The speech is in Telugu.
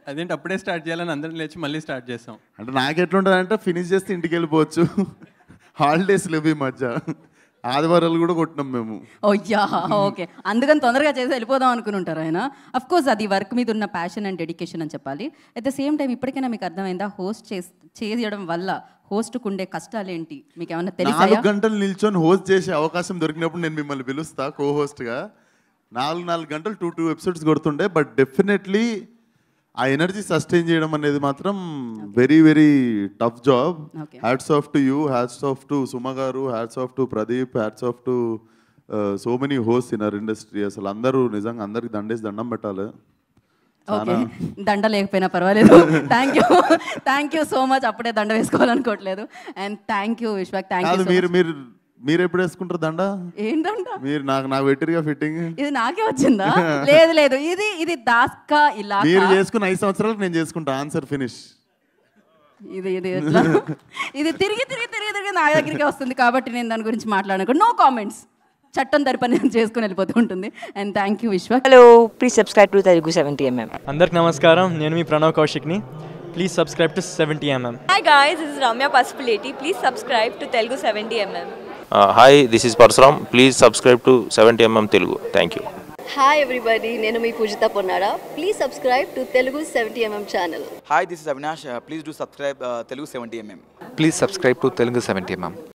అదేంటి అప్పుడే స్టార్ట్ చేయాలని అందరం లేచి మళ్ళీ స్టార్ట్ చేసాం అంటే నాకు ఎట్లుంటుంది అంటే ఫినిష్ చేస్తే ఇంటికి వెళ్ళిపోవచ్చు హాలిడేస్ లేవు ఈ మధ్య ఆదివారాలు కూడా కొట్టినాం మేము ఓయ్యా ఓకే అందుకని తొందరగా చేసి వెళ్ళిపోదాం అనుకుని ఉంటారు ఆయన అఫ్ కోర్స్ అది వర్క్ మీద ఉన్న ప్యాషన్ అండ్ డెడికేషన్ అని చెప్పాలి అట్ ద సేమ్ టైం ఇప్పటికైనా మీకు అర్థమైందా హోస్ట్ చేసి చేయడం వల్ల హోస్ట్కు ఉండే కష్టాలు ఏంటి మీకు ఏమన్నా తెలిసాయా నాలుగు గంటలు నిల్చొని హోస్ట్ చేసే అవకాశం దొరికినప్పుడు నేను మిమ్మల్ని పిలుస్తా కో హోస్ట్గా నాలుగు నాలుగు గంటలు టూ టూ ఎపిసోడ్స్ కొడుతుండే బట్ డెఫినెట్లీ ఆ ఎనర్జీ సస్టైన్ చేయడం అనేది మాత్రం very very tough job Okay. Hats off to you hats off to Suma గారు hats off to Pradeep hats off to so many host in our industry అసలు అందరూ నిజంగా అందరికి దండేసి దండం పెట్టాలి ఓకే దండ లేకపోయినా పర్వాలేదు thank you thank you so much అప్పుడే దండ వేసుకోవాలనుకోవట్లేదు and thank you Vishwak thank కాదు యూ మీరు మీరు మీరు ఎప్పుడు వేసుకుంటారు దండ ఏంటంట మీరు నాకు నాకు పెట్టిరుగా ఫిట్టింగ్ ఇది నాకే వచ్చిందా లేదు లేదు ఇది ఇది దాస్కా ఇలా మీరు చేసుకున్న ఐదు సంవత్సరాలకు నేను చేసుకుంటా ఆన్సర్ ఫినిష్ ఇది ఇది ఎట్లా? ఇది తిరిగి తిరిగి తిరిగి తిరిగి నా దగ్గరికి వస్తుంది కాబట్టి నేను దాని గురించి మాట్లాడను నో కామెంట్స్ చట్టం తరపని నేను చేసుకుని వెళ్ళిపోతూ ఉంటుంది and thank you Vishwa hello please subscribe to Telugu seventy MM అందరికి నమస్కారం నేను మీ ప్రణవ్ కౌశిక్ని please subscribe to seventy MM Hi guys, this is Ramya Pasupuleti. Please subscribe to Telugu 70mm. Hi this is Parashuram please subscribe to seventy MM Telugu thank you hi everybody నేను మీ Pujitha Ponnada please subscribe to Telugu seventy MM channel Hi, this is Avinash. Uh, please do subscribe uh, Telugu 70mm. Please subscribe to Telugu 70 mm.